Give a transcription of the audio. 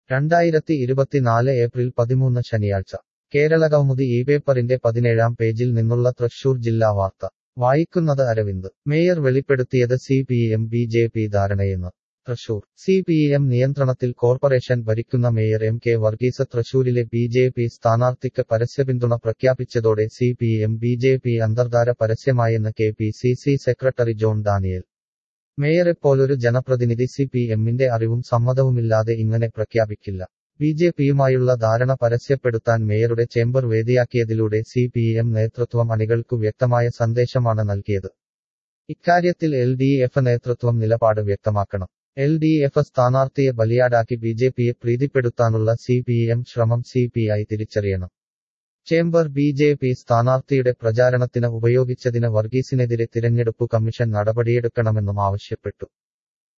രണ്ടായിരത്തി ഇരുപത്തിനാല് ഏപ്രിൽ പതിമൂന്ന് ശനിയാഴ്ച കേരള കൗമുദി ഈ പേപ്പറിന്റെ പതിനേഴാം പേജിൽ നിന്നുള്ള തൃശൂർ ജില്ലാ വാർത്ത വായിക്കുന്നത് അരവിന്ദ് മേയർ വെളിപ്പെടുത്തിയത് C P M B J P ധാരണയെന്ന് തൃശൂർ സി പി എം നിയന്ത്രണത്തിൽ കോർപ്പറേഷൻ ഭരിക്കുന്ന മേയർ എം കെ വർഗീസ് തൃശൂരിലെ ബി ജെ പി സ്ഥാനാർത്ഥിക്ക് പരസ്യപിന്തുണ പ്രഖ്യാപിച്ചതോടെ C P M B J P അന്തർധാര പരസ്യമായെന്ന് K P C C secretary John Daniel മേയറെപ്പോലൊരു ജനപ്രതിനിധി സി പി എമ്മിന്റെ അറിവും സമ്മതവുമില്ലാതെ ഇങ്ങനെ പ്രഖ്യാപിക്കില്ല ബി ജെ പിയുമായുള്ള ധാരണ പരസ്യപ്പെടുത്താൻ മേയറുടെ ചേംബർ വേദിയാക്കിയതിലൂടെ സി പി എം നേതൃത്വം അണികൾക്കു വ്യക്തമായ സന്ദേശമാണ് നൽകിയത് ഇക്കാര്യത്തിൽ എൽ ഡി എഫ് നേതൃത്വം നിലപാട് വ്യക്തമാക്കണം എൽ ഡി എഫ് സ്ഥാനാർത്ഥിയെ ബലിയാടാക്കി ബി ജെ പിയെ പ്രീതിപ്പെടുത്താനുള്ള സി പി എം ശ്രമം സി പി ഐ തിരിച്ചറിയണം ചേംബർ ബി ജെ പി സ്ഥാനാർത്ഥിയുടെ പ്രചാരണത്തിന് ഉപയോഗിച്ചതിന് വർഗീസിനെതിരെ തിരഞ്ഞെടുപ്പു കമ്മീഷൻ നടപടിയെടുക്കണമെന്നും ആവശ്യപ്പെട്ടു